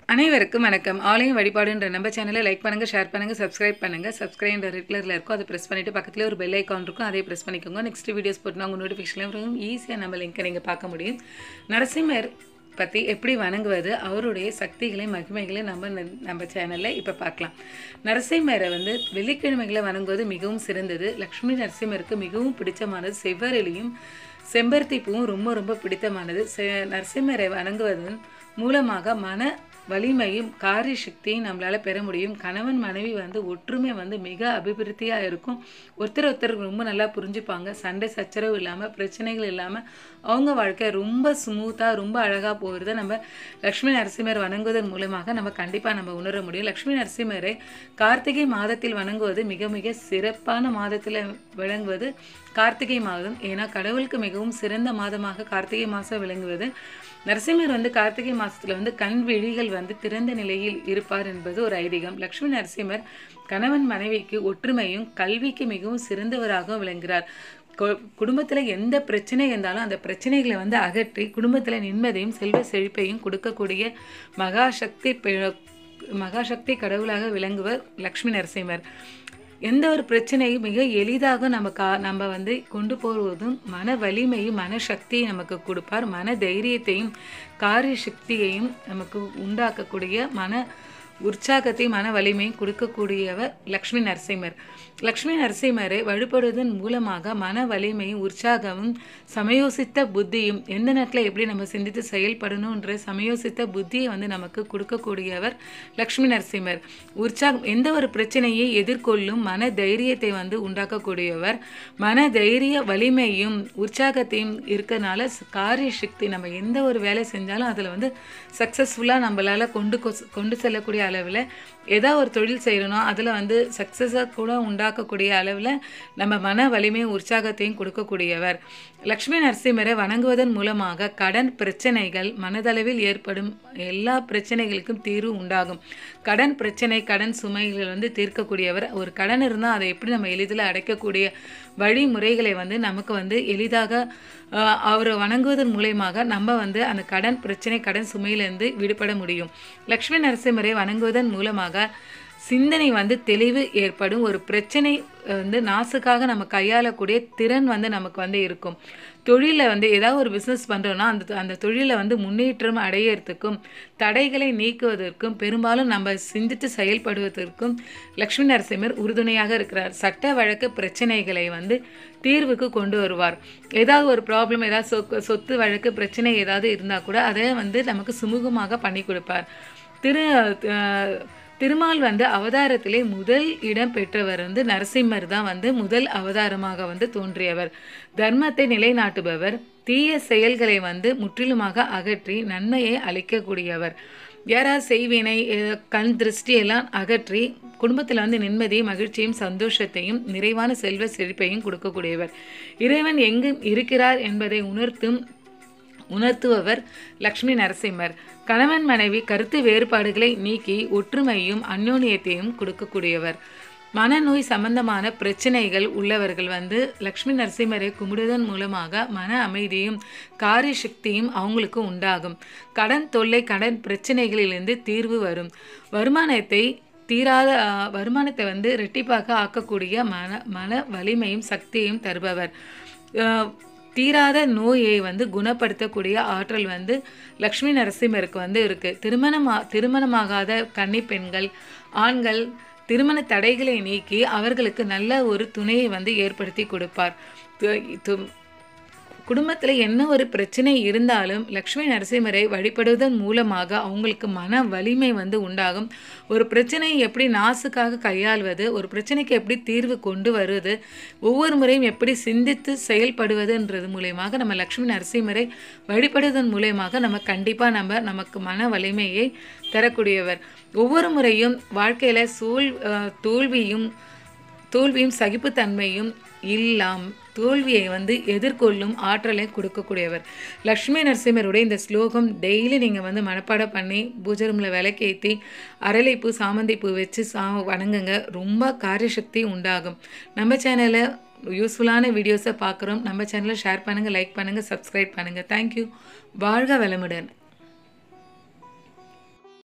அனைவருக்கும் வணக்கம் ஆலயம் வழிபாடுன்ற நம்ம சேனலை லைக் பண்ணுங்க ஷேர் பண்ணுங்க சப்ஸ்கிரைப் பண்ணுங்க சப்ஸ்கிரைப் ரெகுலரில் இருக்கும் அதை ப்ரெஸ் பண்ணிட்டு பக்கத்துல ஒரு பெல் ஐக்கான் இருக்கும் அதை ப்ரெஸ் பண்ணிக்கோங்க நெக்ஸ்ட் வீடியோஸ் போட்டு உங்கள் நோட்டிஃபிகேஷன் வரும் ஈஸியாக நம்ம லிங்கை நீங்கள் பார்க்க முடியும் நரசிம்மர் பற்றி எப்படி வணங்குவது அவருடைய சக்திகளை மகிமைகளை நம்ம ந- நம்ம சேனலில் இப்போ பார்க்கலாம் நரசிம்மரை வந்து வெள்ளிக்கிழமைகளை வணங்குவது மிகவும் சிறந்தது லக்ஷ்மி நரசிம்மருக்கு மிகவும் பிடிச்சமானது செவ்வரளியும் செம்பருத்தி பூவும் ரொம்ப ரொம்ப பிடித்தமானது செ நரசிம்மரை வணங்குவதன் மூலமாக மன வலிமையும் காரிய சக்தியும் நம்மளால் பெற முடியும் கணவன் மனைவி வந்து ஒற்றுமை வந்து மிக அபிவிருத்தியாக இருக்கும் ஒருத்தர் ஒருத்தர் ரொம்ப நல்லா புரிஞ்சுப்பாங்க சண்டை சச்சரவு இல்லாமல் பிரச்சனைகள் இல்லாமல் அவங்க வாழ்க்கை ரொம்ப ஸ்மூத்தாக ரொம்ப அழகாக போகிறத நம்ம லக்ஷ்மி நரசிம்மர் வணங்குவதன் மூலமாக நம்ம கண்டிப்பாக நம்ம உணர முடியும் லக்ஷ்மி நரசிம்மரை கார்த்திகை மாதத்தில் வணங்குவது மிக மிக சிறப்பான மாதத்தில் விளங்குவது கார்த்திகை மாதம் ஏன்னா கடவுளுக்கு மிகவும் சிறந்த மாதமாக கார்த்திகை மாதம் விளங்குவது நரசிம்மர் வந்து கார்த்திகை மாசத்துல வந்து கண் விழிகள் வந்து திறந்த நிலையில் இருப்பார் என்பது ஒரு ஐதீகம் லக்ஷ்மி நரசிம்மர் கணவன் மனைவிக்கு ஒற்றுமையும் கல்விக்கு மிகவும் சிறந்தவராகவும் விளங்குகிறார் கு- குடும்பத்துல எந்த பிரச்சனை இருந்தாலும் அந்த பிரச்சனைகளை வந்து அகற்றி குடும்பத்துல நிம்மதியும் செல்வ செழிப்பையும் கொடுக்கக்கூடிய மகாசக்தி பெ- மகாசக்தி கடவுளாக விளங்குவர் லக்ஷ்மி நரசிம்மர் எந்த ஒரு பிரச்சனையும் மிக எளிதாக நம்ம கா நம்ம வந்து கொண்டு போவதும் மன வலிமையும் மன சக்தியை நமக்கு கொடுப்பார் மன தைரியத்தையும் காரிய சக்தியையும் நமக்கு உண்டாக்கக்கூடிய மன உற்சாகத்தையும் மன வலிமையும் கொடுக்கக்கூடியவர் லக்ஷ்மி நரசிம்மர் லக்ஷ்மி நரசிம்மரை வழிபடுவதன் மூலமாக மன வலிமையும் உற்சாகமும் சமயோசித்த புத்தியும் எந்த நேரத்தில் எப்படி நம்ம சிந்தித்து செயல்படணுன்ற சமயோசித்த புத்தியை வந்து நமக்கு கொடுக்கக்கூடியவர் லக்ஷ்மி நரசிம்மர் உற்சாகம் எந்த ஒரு பிரச்சனையை எதிர்கொள்ளும் மன தைரியத்தை வந்து உண்டாக்கக்கூடியவர் மன தைரிய வலிமையும் உற்சாகத்தையும் இருக்கறனால ஸ்- காரிய சக்தி நம்ம எந்த ஒரு வேலை செஞ்சாலும் அதில் வந்து சக்ஸஸ்ஃபுல்லாக நம்மளால் கொண்டு கொஸ்- கொண்டு செல்லக்கூடிய அளவில் ஏதோ ஒரு தொழில் செய்யணும் அதில் வந்து சக்ஸஸாக கூட உண்டாக்கக்கூடிய அளவில் நம்ம மன வலிமையும் உற்சாகத்தையும் கொடுக்கக்கூடியவர் லக்ஷ்மி நரசிம்மரை வணங்குவதன் மூலமாக கடன் பிரச்சனைகள் மனதளவில் ஏற்படும் எல்லா பிரச்சனைகளுக்கும் தீர்வு உண்டாகும் கடன் பிரச்சனை கடன் சுமைகள் வந்து தீர்க்கக்கூடியவர் ஒரு கடன் இருந்தால் அதை எப்படி நம்ம எளிதில் அடைக்கக்கூடிய வழிமுறைகளை வந்து நமக்கு வந்து எளிதாக ஆஹ், அவரை வணங்குவதன் மூலயமாக நம்ம வந்து அந்த கடன் பிரச்சனை கடன் சுமையிலிருந்து விடுபட முடியும் லக்ஷ்மி நரசிம்மரை வணங்குவதன் மூலமாக சிந்தனை வந்து தெளிவு ஏற்படும் ஒரு பிரச்சனை அஹ், வந்து நாசுக்காக நம்ம கையாளக்கூடிய திறன் வந்து நமக்கு வந்து இருக்கும் தொழிலில் வந்து ஏதாவது ஒரு பிஸ்னஸ் பண்ணுறோன்னா அந்த அந்த தொழிலில் வந்து முன்னேற்றம் அடையிறதுக்கும் தடைகளை நீக்குவதற்கும் பெரும்பாலும் நம்ம சிந்தித்து செயல்படுவதற்கும் லக்ஷ்மி நரசிம்மர் உறுதுணையாக இருக்கிறார் சட்ட வழக்கு பிரச்சனைகளை வந்து தீர்வுக்கு கொண்டு வருவார் ஏதாவது ஒரு ப்ராப்ளம் ஏதாவது சொத்து சொத்து வழக்கு பிரச்சனை ஏதாவது இருந்தால் கூட அதை வந்து நமக்கு சுமூகமாக பண்ணி கொடுப்பார் திரு அஹ், திருமால் வந்து அவதாரத்திலே முதல் இடம் பெற்றவர் வந்து நரசிம்மர் தான் வந்து முதல் அவதாரமாக வந்து தோன்றியவர் தர்மத்தை நிலைநாட்டுபவர் தீய செயல்களை வந்து முற்றிலுமாக அகற்றி நன்மையை அளிக்கக்கூடியவர் யாராவது செய்வினை அஹ், கண் திருஷ்டி எல்லாம் அகற்றி குடும்பத்தில் வந்து நிம்மதியும் மகிழ்ச்சியும் சந்தோஷத்தையும் நிறைவான செல்வ செழிப்பையும் கொடுக்கக்கூடியவர் இறைவன் எங்கு இருக்கிறார் என்பதை உணர்த்தும் உணர்த்துபவர் லக்ஷ்மி நரசிம்மர் கணவன் மனைவி கருத்து வேறுபாடுகளை நீக்கி ஒற்றுமையும் அந்யோன்யத்தையும் கொடுக்கக்கூடியவர் மனநோய் சம்பந்தமான பிரச்சனைகள் உள்ளவர்கள் வந்து லக்ஷ்மி நரசிம்மரை கும்பிடுவதன் மூலமாக மன அமைதியும் காரிய சக்தியும் அவங்களுக்கு உண்டாகும் கடன் தொல்லை கடன் பிரச்சனைகளிலிருந்து தீர்வு வரும் வருமானத்தை தீராத ஆ, வருமானத்தை வந்து ரெட்டிப்பாக ஆக்கக்கூடிய மன மன வலிமையும் சக்தியையும் தருபவர் ஆ, தீராத நோயை வந்து குணப்படுத்தக்கூடிய ஆற்றல் வந்து லக்ஷ்மி நரசிம்மருக்கு வந்து இருக்கு திருமணமா திருமணமாகாத கன்னி பெண்கள் ஆண்கள் திருமண தடைகளை நீக்கி அவர்களுக்கு நல்ல ஒரு துணையை வந்து ஏற்படுத்தி கொடுப்பார் து- து- குடும்பத்தில் என்ன ஒரு பிரச்சனை இருந்தாலும் லக்ஷ்மி நரசிம்மரை வழிபடுவதன் மூலமாக அவங்களுக்கு மன வலிமை வந்து உண்டாகும் ஒரு பிரச்சனையை எப்படி நாசுக்காக கையாள்வது ஒரு பிரச்சனைக்கு எப்படி தீர்வு கொண்டு வருவது ஒவ்வொரு முறையும் எப்படி சிந்தித்து செயல்படுவதுன்றது மூலயமாக நம்ம லக்ஷ்மி நரசிம்மரை வழிபடுவதன் மூலயமாக நம்ம கண்டிப்பாக நம்ம நமக்கு மன வலிமையை தரக்கூடியவர் ஒவ்வொரு முறையும் வாழ்க்கையில் சூழ் அஹ், தோல்வியும் தோல்வியும் சகிப்புத்தன்மையும் இல்லாம் தோல்வியை வந்து எதிர்கொள்ளும் ஆற்றலை கொடுக்கக்கூடியவர் லக்ஷ்மி நரசிம்மருடைய இந்த ஸ்லோகம் டெய்லி நீங்கள் வந்து மனப்பாடம் பண்ணி பூஜை ரூமில் விளக்கேற்றி அரளிப்பூ சாமந்தி பூ வச்சு சா வணங்குங்க ரொம்ப காரியசக்தி உண்டாகும் நம்ம சேனலை யூஸ்ஃபுல்லான வீடியோஸை பார்க்குறோம் நம்ம சேனலை ஷேர் பண்ணுங்கள் லைக் பண்ணுங்கள் சப்ஸ்கிரைப் பண்ணுங்கள் தேங்க்யூ வாழ்க வளமுடன்